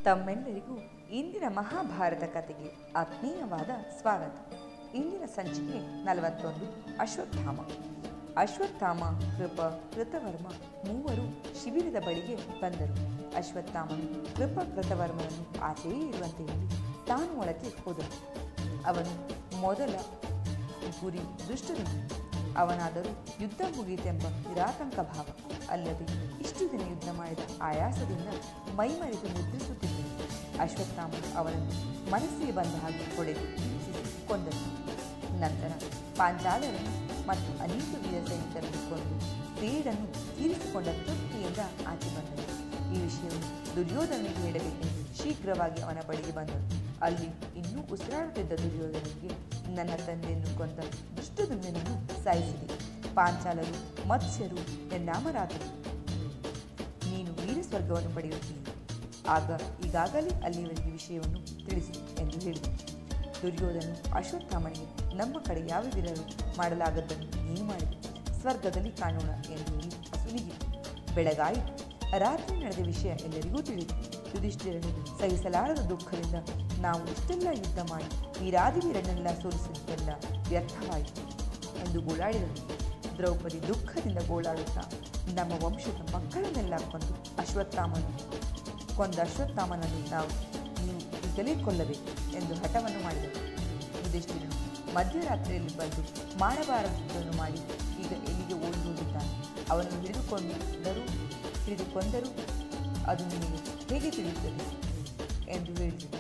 ತಮ್ಮೆಲ್ಲರಿಗೂ ಇಂದಿನ ಮಹಾಭಾರತ ಕಥೆಗೆ ಆತ್ಮೀಯವಾದ ಸ್ವಾಗತ ಇಂದಿನ ಸಂಚಿಕೆ ನಲವತ್ತೊಂದು ಅಶ್ವತ್ಥಾಮ ಅಶ್ವತ್ಥಾಮ ಕೃಪ ಕೃತವರ್ಮ ಮೂವರು ಶಿಬಿರದ ಬಳಿಗೆ ಬಂದರು ಅಶ್ವತ್ಥಾಮನು ಕೃಪ ಕೃತವರ್ಮನನ್ನು ಆಚೆಯೇ ಇರುವಂತೆ ಹೇಳಿ ತಾನು ಒಳಗೆ ಹೋದನು ಅವನು ಮೊದಲ ಗುರಿ ದುಷ್ಟನು ಅವನಾದರೂ ಯುದ್ಧ ಮುಗಿತೆಂಬ ನಿರಾತಂಕ ಭಾವ ಅಲ್ಲದೆ ಇಷ್ಟು ದಿನ ಯುದ್ಧ ಮಾಡಿದ ಆಯಾಸದಿಂದ ಮೈಮರೆತು ನಿದ್ರಿಸುತ್ತಿದ್ದನು ಅಶ್ವತ್ಥಾಮ ಅವನನ್ನು ಮನಸ್ಸಿಗೆ ಬಂದ ಹಾಗೆ ಹೊಡೆದು ಹಿಂಸಿಸಿ ಕೊಂದನು ನಂತರ ಪಾಂಚಾಲರನ್ನು ಮತ್ತು ಅನೇಕ ವೀರ ಸೈನಿಕರನ್ನು ಕೊಂದು ಸೇಡನ್ನು ತೀರಿಸಿಕೊಂಡ ತೃಪ್ತಿಯಿಂದ ಆಚೆ ಬಂದನು ಈ ವಿಷಯವನ್ನು ದುರ್ಯೋಧನಿಗೆ ಹೇಳಬೇಕೆಂದು ಶೀಘ್ರವಾಗಿ ಅವನ ಬಳಿಗೆ ಬಂದನು ಅಲ್ಲಿ ಇನ್ನೂ ಉಸಿರಾಡುತ್ತಿದ್ದ ದುರ್ಯೋಧನಿಗೆ ನನ್ನ ತಂದೆಯನ್ನು ಕೊಂದ ದುಷ್ಟದುಮ್ಯನನ್ನು ಸಾಯಿಸಿದೆ ಪಾಂಚಾಲರು ಮತ್ಸ್ಯರು ಎನ್ನಾಮರಾದರು ನೀನು ವೀರ ಸ್ವರ್ಗವನ್ನು ಪಡೆಯುತ್ತೀನಿ ಆಗ ಈಗಾಗಲೇ ಅಲ್ಲಿವರೆಗೆ ವಿಷಯವನ್ನು ತಿಳಿಸು ಎಂದು ಹೇಳಿದನು ದುರ್ಯೋಧನು ಅಶ್ವತ್ಥಾಮನಿಗೆ ನಮ್ಮ ಕಡೆ ಯಾವ ವೀರರು ಮಾಡಲಾಗದ್ದನ್ನು ನೀನು ಮಾಡಿದೆ ಸ್ವರ್ಗದಲ್ಲಿ ಕಾಣೋಣ ಎಂದು ಹೇಳಿ ಸುಲಿಗಿ ಬೆಳಗಾಯಿತು ರಾತ್ರಿ ನಡೆದ ವಿಷಯ ಎಲ್ಲರಿಗೂ ತಿಳಿದು ಯುಧಿಷ್ಠಿರನು ಸಹಿಸಲಾರದ ದುಃಖದಿಂದ ನಾವು ಇಷ್ಟೆಲ್ಲ ಯುದ್ಧ ಮಾಡಿ ವೀರಾದಿವೀರನ್ನೆಲ್ಲ ಸೋಲಿಸಿದ್ದೆಲ್ಲ ವ್ಯರ್ಥವಾಯಿತು ಎಂದು ಗೋಳಾಡಿದನು ದ್ರೌಪದಿ ದುಃಖದಿಂದ ಗೋಳಾಡುತ್ತಾ ನಮ್ಮ ವಂಶದ ಮಕ್ಕಳನ್ನೆಲ್ಲ ಕೊಂದು ಅಶ್ವತ್ಥಾಮನು ಕೊಂದ ಅಶ್ವತ್ಥಾಮನನ್ನು ನಾವು ನೀವು ಈಗಲೇ ಕೊಲ್ಲಬೇಕು ಎಂದು ಹಠವನ್ನು ಮಾಡಿದರು ಯುಧಿಷ್ಠಿರನು ಮಧ್ಯರಾತ್ರಿಯಲ್ಲಿ ಬಂದು ಮಾಡಬಾರದನ್ನು ಮಾಡಿ ಈಗ ಎಲ್ಲಿಗೆ ಓಡಿ ಹೋಗಿದ್ದಾನೆ ಅವನು ಹಿಡಿದುಕೊಂಡರೂ ಹಿಡಿದುಕೊಂಡರೂ ಅದು ನಿನಗೆ ಹೇಗೆ ತಿಳಿಯುತ್ತದೆ ಎಂದು ಹೇಳಿದರು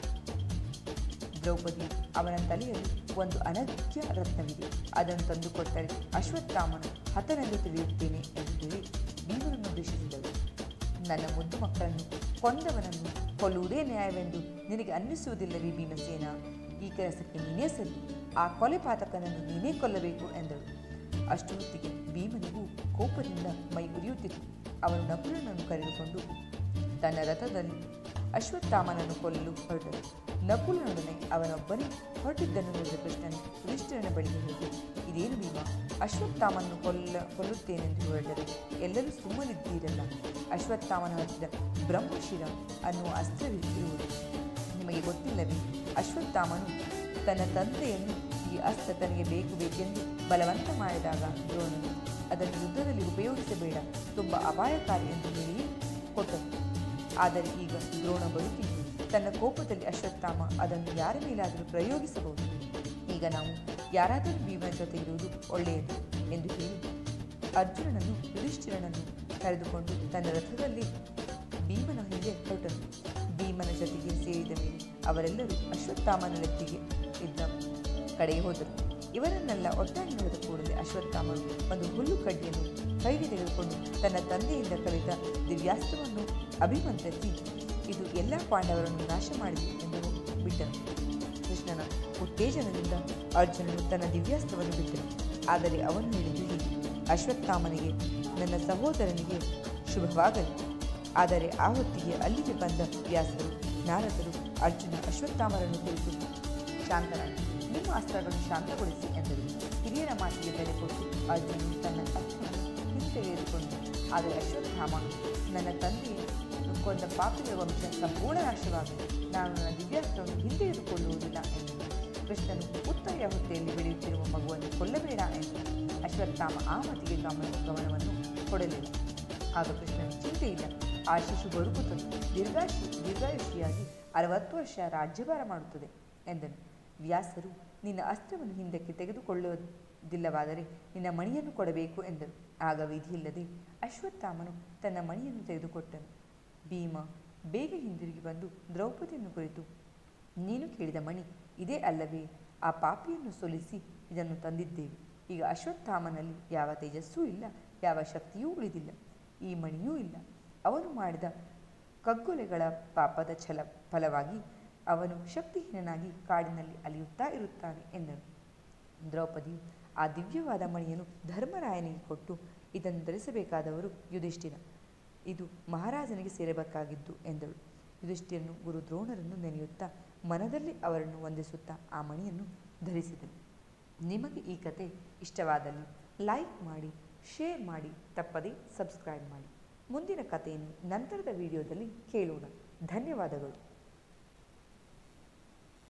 ದ್ರೌಪದಿ ಅವನ ತಲೆಯಲ್ಲಿ ಒಂದು ಅನಗ್ಯ ರತ್ನವಿದೆ ಅದನ್ನು ತಂದುಕೊಟ್ಟರೆ ಅಶ್ವತ್ಥಾಮನು ಹತನೆಂದು ತಿಳಿಯುತ್ತೇನೆ ಎಂದು ಹೇಳಿ ಭೀಮನನ್ನು ದೂಷಿಸಿದಳು ನನ್ನ ಮುದ್ದು ಮಕ್ಕಳನ್ನು ಕೊಂದವನನ್ನು ಕೊಲ್ಲುವುದೇ ನ್ಯಾಯವೆಂದು ನಿನಗೆ ಅನ್ನಿಸುವುದಿಲ್ಲವೇ ಭೀಮಸೇನ ಈ ಕೆಲಸಕ್ಕೆ ನೀನೇ ಸರಿ ಆ ಕೊಲೆ ಪಾತಕನನ್ನು ನೀನೇ ಕೊಲ್ಲಬೇಕು ಎಂದಳು ಅಷ್ಟು ಹೊತ್ತಿಗೆ ಭೀಮನಿಗೂ ಕೋಪದಿಂದ ಮೈ ಉರಿಯುತ್ತಿತ್ತು ಅವನು ನಕುಲನನ್ನು ಕರೆದುಕೊಂಡು ತನ್ನ ರಥದಲ್ಲಿ ಅಶ್ವತ್ಥಾಮನನ್ನು ಕೊಲ್ಲಲು ಹೊರಟನು ನಕುಲನೊಡನೆ ಅವನೊಬ್ಬನೇ ಹೊರಟಿದ್ದನ್ನು ನೋಡಿದ ಕೃಷ್ಣನು ಯುಧಿಷ್ಠಿರನ ಬಳಿಗೆ ಹೋಗಿ ಇದೇನು ಭೀಮ ಅಶ್ವತ್ಥಾಮನ್ನು ಕೊಲ್ಲ ಕೊಲ್ಲುತ್ತೇನೆಂದು ಹೊರಟರೆ ಎಲ್ಲರೂ ಸುಮ್ಮನಿದ್ದೀರಲ್ಲ ಅಶ್ವತ್ಥಾಮನ ಹತ್ತಿರ ಬ್ರಹ್ಮಶಿರ ಅನ್ನುವ ಅಸ್ತ್ರವಿರುವುದು ನಿಮಗೆ ಗೊತ್ತಿಲ್ಲವೇ ಅಶ್ವತ್ಥಾಮನು ತನ್ನ ತಂದೆಯನ್ನು ಈ ಅಸ್ತ್ರ ತನಗೆ ಬೇಕು ಬೇಕೆಂದು ಬಲವಂತ ಮಾಡಿದಾಗ ದ್ರೋಣನು ಅದನ್ನು ಯುದ್ಧದಲ್ಲಿ ಉಪಯೋಗಿಸಬೇಡ ತುಂಬ ಅಪಾಯಕಾರಿ ಎಂದು ಹೇಳಿ ಕೊಟ್ಟನು ಆದರೆ ಈಗ ದ್ರೋಣ ಬದುಕಿ ತನ್ನ ಕೋಪದಲ್ಲಿ ಅಶ್ವತ್ಥಾಮ ಅದನ್ನು ಯಾರ ಮೇಲಾದರೂ ಪ್ರಯೋಗಿಸಬಹುದು ಈಗ ನಾವು ಯಾರಾದರೂ ಭೀಮನ ಜೊತೆ ಇರುವುದು ಒಳ್ಳೆಯದು ಎಂದು ಹೇಳಿ ಅರ್ಜುನನನ್ನು ಯುಧಿಷ್ಠಿರನನ್ನು ಕರೆದುಕೊಂಡು ತನ್ನ ರಥದಲ್ಲಿ ಭೀಮನ ಹಿಂದೆ ಹೊರಟನು ಭೀಮನ ಜೊತೆಗೆ ಸೇರಿದ ಮೇಲೆ ಅವರೆಲ್ಲರೂ ಅಶ್ವತ್ಥಾಮನ ನೆತ್ತಿಗೆ ಇದ್ದ ಕಡೆಗೆ ಹೋದರು ಇವರನ್ನೆಲ್ಲ ಒಟ್ಟಾಗಿ ನೋಡಿದ ಕೂಡಲೇ ಅಶ್ವತ್ಥಾಮನು ಒಂದು ಹುಲ್ಲು ಕಡ್ಡಿಯನ್ನು ಕೈಗೆ ತೆಗೆದುಕೊಂಡು ತನ್ನ ತಂದೆಯಿಂದ ಕಲಿತ ದಿವ್ಯಾಸ್ತ್ರವನ್ನು ಅಭಿಮಂತ್ರಿಸಿ ಇದು ಎಲ್ಲ ಪಾಂಡವರನ್ನು ನಾಶ ಮಾಡಿದೆ ಎಂದು ಬಿಟ್ಟನು ಕೃಷ್ಣನ ಉತ್ತೇಜನದಿಂದ ಅರ್ಜುನನು ತನ್ನ ದಿವ್ಯಾಸ್ತ್ರವನ್ನು ಬಿಟ್ಟನು ಆದರೆ ಅವನು ಹೇಳಿದ್ದು ಹೀಗೆ ಅಶ್ವತ್ಥಾಮನಿಗೆ ನನ್ನ ಸಹೋದರನಿಗೆ ಶುಭವಾಗಲಿ ಆದರೆ ಆ ಹೊತ್ತಿಗೆ ಅಲ್ಲಿಗೆ ಬಂದ ವ್ಯಾಸರು ನಾರದರು ಅರ್ಜುನ ಅಶ್ವತ್ಥಾಮರನ್ನು ಕುರಿತು ಶಾಂತನಾಗಿ ನಿಮ್ಮ ಅಸ್ತ್ರಗಳನ್ನು ಶಾಂತಗೊಳಿಸಿ ಎಂದರು ಹಿರಿಯರ ಮಾತಿಗೆ ಬೆಲೆ ಕೊಟ್ಟು ಅರ್ಜುನನು ತನ್ನ ಅಸ್ತ್ರವನ್ನು ಹಿಂತೆಗೆದುಕೊಂಡು ಆದರೆ ಅಶ್ವತ್ಥಾಮ ನನ್ನ ತಂದೆಯನ್ನು ಕೊಂದ ಪಾಪಿಗಳ ವಂಶ ಸಂಪೂರ್ಣ ನಾಶವಾಗಲಿ ನಾನು ನನ್ನ ದಿವ್ಯಾಸ್ತ್ರವನ್ನು ಹಿಂತೆಗೆದುಕೊಳ್ಳುವುದಿಲ್ಲ ಎಂದು ಕೃಷ್ಣನು ಉತ್ತರೆಯ ಹೊತ್ತೆಯಲ್ಲಿ ಬೆಳೆಯುತ್ತಿರುವ ಮಗುವನ್ನು ಕೊಲ್ಲಬೇಡ ಎಂದು ಅಶ್ವತ್ಥಾಮ ಆ ಮತಿಗೆ ಗಮನ ಗಮನವನ್ನು ಕೊಡಲಿಲ್ಲ ಆಗ ಕೃಷ್ಣನು ಚಿಂತೆ ಇಲ್ಲ ಆ ಶಿಶು ಬದುಕುತ್ತದೆ ದೀರ್ಘಾಶಿ ದೀರ್ಘಾಯುಷಿಯಾಗಿ ಅರವತ್ತು ವರ್ಷ ರಾಜ್ಯಭಾರ ಮಾಡುತ್ತದೆ ಎಂದನು ವ್ಯಾಸರು ನಿನ್ನ ಅಸ್ತ್ರವನ್ನು ಹಿಂದಕ್ಕೆ ತೆಗೆದುಕೊಳ್ಳುವುದಿಲ್ಲವಾದರೆ ನಿನ್ನ ಮಣಿಯನ್ನು ಕೊಡಬೇಕು ಎಂದರು ಆಗ ವಿಧಿಯಿಲ್ಲದೆ ಅಶ್ವತ್ಥಾಮನು ತನ್ನ ಮಣಿಯನ್ನು ತೆಗೆದುಕೊಟ್ಟನು ಭೀಮ ಬೇಗ ಹಿಂದಿರುಗಿ ಬಂದು ದ್ರೌಪದಿಯನ್ನು ಕುರಿತು ನೀನು ಕೇಳಿದ ಮಣಿ ಇದೇ ಅಲ್ಲವೇ ಆ ಪಾಪಿಯನ್ನು ಸೋಲಿಸಿ ಇದನ್ನು ತಂದಿದ್ದೇವೆ ಈಗ ಅಶ್ವತ್ಥಾಮನಲ್ಲಿ ಯಾವ ತೇಜಸ್ಸೂ ಇಲ್ಲ ಯಾವ ಶಕ್ತಿಯೂ ಉಳಿದಿಲ್ಲ ಈ ಮಣಿಯೂ ಇಲ್ಲ ಅವನು ಮಾಡಿದ ಕಗ್ಗೊಲೆಗಳ ಪಾಪದ ಛಲ ಫಲವಾಗಿ ಅವನು ಶಕ್ತಿಹೀನನಾಗಿ ಕಾಡಿನಲ್ಲಿ ಅಲಿಯುತ್ತಾ ಇರುತ್ತಾನೆ ಎಂದನು ದ್ರೌಪದಿಯು ಆ ದಿವ್ಯವಾದ ಮಣಿಯನ್ನು ಧರ್ಮರಾಯನಿಗೆ ಕೊಟ್ಟು ಇದನ್ನು ಧರಿಸಬೇಕಾದವರು ಯುಧಿಷ್ಠಿರ ಇದು ಮಹಾರಾಜನಿಗೆ ಸೇರಬೇಕಾಗಿದ್ದು ಎಂದಳು ಯುಧಿಷ್ಠಿರನು ಗುರು ದ್ರೋಣರನ್ನು ನೆನೆಯುತ್ತಾ ಮನದಲ್ಲಿ ಅವರನ್ನು ವಂದಿಸುತ್ತಾ ಆ ಮಣಿಯನ್ನು ಧರಿಸಿದನು ನಿಮಗೆ ಈ ಕತೆ ಇಷ್ಟವಾದಲ್ಲಿ ಲೈಕ್ ಮಾಡಿ ಶೇರ್ ಮಾಡಿ ತಪ್ಪದೇ ಸಬ್ಸ್ಕ್ರೈಬ್ ಮಾಡಿ ಮುಂದಿನ ಕಥೆಯನ್ನು ನಂತರದ ವಿಡಿಯೋದಲ್ಲಿ ಕೇಳೋಣ ಧನ್ಯವಾದಗಳು